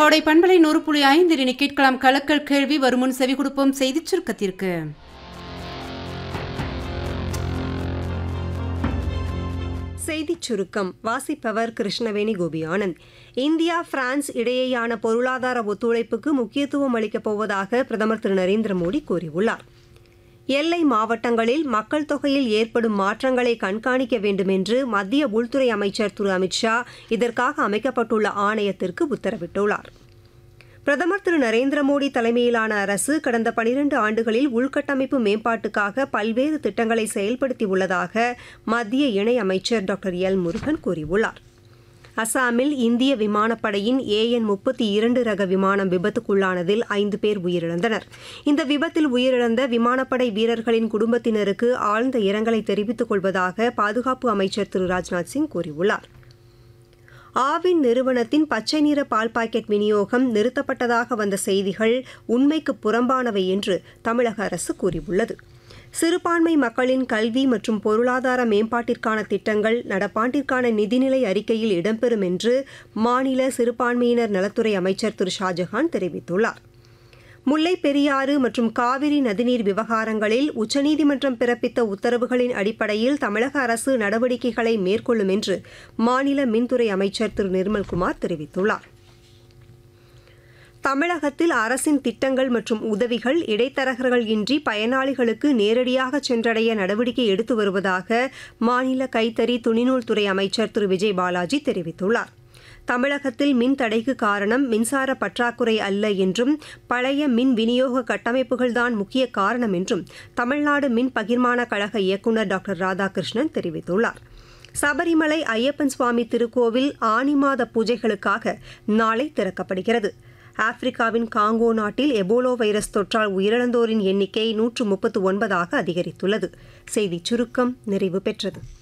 கோடை பண்பலை நூறு புள்ளி ஐந்தில் இனி கேட்கலாம் கலக்கல் கேள்வி வருமுன் செவி கொடுப்போம் செய்திச் சுருக்கத்திற்கு செய்திச் சுருக்கம் வாசிப்பவர் கிருஷ்ணவேணி கோபியானந்த் இந்தியா பிரான்ஸ் இடையேயான பொருளாதார ஒத்துழைப்புக்கு முக்கியத்துவம் அளிக்கப் போவதாக பிரதமர் திரு நரேந்திர மோடி கூறியுள்ளார் எல்லை மாவட்டங்களில் மக்கள் தொகையில் ஏற்படும் மாற்றங்களை கண்காணிக்க வேண்டும் என்று மத்திய உள்துறை அமைச்சர் திரு அமித்ஷா இதற்காக அமைக்கப்பட்டுள்ள ஆணையத்திற்கு உத்தரவிட்டுள்ளார் பிரதமர் திரு நரேந்திர மோடி தலைமையிலான அரசு கடந்த பனிரண்டு ஆண்டுகளில் உள்கட்டமைப்பு மேம்பாட்டுக்காக பல்வேறு திட்டங்களை செயல்படுத்தியுள்ளதாக மத்திய இணையமைச்சர் டாக்டர் எல் முருகன் கூறியுள்ளார் அசாமில் இந்திய விமானப்படையின் ஏஎன் முப்பத்தி இரண்டு ரக விமானம் விபத்துக்குள்ளானதில் ஐந்து பேர் உயிரிழந்தனர் இந்த விபத்தில் உயிரிழந்த விமானப்படை வீரர்களின் குடும்பத்தினருக்கு ஆழ்ந்த இரங்கலை தெரிவித்துக் கொள்வதாக பாதுகாப்பு அமைச்சர் திரு ராஜ்நாத் சிங் கூறியுள்ளார் ஆவின் நிறுவனத்தின் பச்சை நிற பால் பாக்கெட் விநியோகம் நிறுத்தப்பட்டதாக வந்த செய்திகள் உண்மைக்கு புறம்பானவை என்று தமிழக அரசு கூறியுள்ளது சிறுபான்மை மக்களின் கல்வி மற்றும் பொருளாதார மேம்பாட்டிற்கான திட்டங்கள் நடப்பாண்டிற்கான நிதிநிலை அறிக்கையில் இடம்பெறும் என்று மாநில சிறுபான்மையினர் நலத்துறை அமைச்சர் திரு ஷாஜஹான் தெரிவித்துள்ளார் முல்லை பெரியாறு மற்றும் காவிரி நதிநீர் விவகாரங்களில் உச்சநீதிமன்றம் பிறப்பித்த உத்தரவுகளின் அடிப்படையில் தமிழக அரசு நடவடிக்கைகளை மேற்கொள்ளும் என்று மாநில மின்துறை அமைச்சர் திரு நிர்மல்குமார் தெரிவித்துள்ளார் தமிழகத்தில் அரசின் திட்டங்கள் மற்றும் உதவிகள் இடைத்தரகர்கள் இன்றி பயனாளிகளுக்கு நேரடியாக சென்றடைய நடவடிக்கை எடுத்து வருவதாக மாநில கைத்தறி துணிநூல் துறை அமைச்சர் திரு விஜய் பாலாஜி தெரிவித்துள்ளார் தமிழகத்தில் மின் தடைக்கு காரணம் மின்சார பற்றாக்குறை அல்ல என்றும் பழைய மின் விநியோக கட்டமைப்புகள்தான் முக்கிய காரணம் என்றும் தமிழ்நாடு மின் பகிர்மான கழக இயக்குநர் டாக்டர் ராதாகிருஷ்ணன் தெரிவித்துள்ளார் சபரிமலை ஐயப்பன் சுவாமி திருக்கோவில் ஆனி மாத பூஜைகளுக்காக நாளை திறக்கப்படுகிறது ஆப்பிரிக்காவின் காங்கோ நாட்டில் எபோலோ வைரஸ் தொற்றால் உயிரிழந்தோரின் எண்ணிக்கை நூற்று முப்பத்து ஒன்பதாக அதிகரித்துள்ளது செய்திச் சுருக்கம் நிறைவு பெற்றது